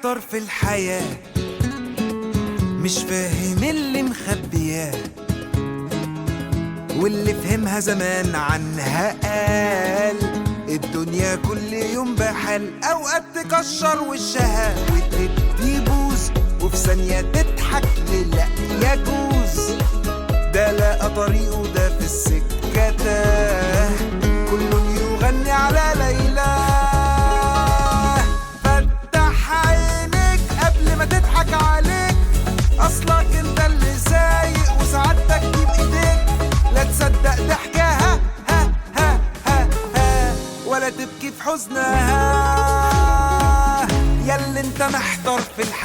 محتار في الحياة مش فاهم اللي مخبياه واللي فهمها زمان عنها قال الدنيا كل يوم بحال اوقات تكشر وشها وتدي بوز وفي ثانية تضحك لا يجوز ده لقى طريقه ده في السكة تاه كل يغني على ليلى فتح عينيك قبل ما تضحك عليك اصلك انت اللي سايق وسعادتك دي بايديك لا تصدق ضحكها ها ها ها ها ولا تبكي في حزنها ياللي انت محتار في الحياة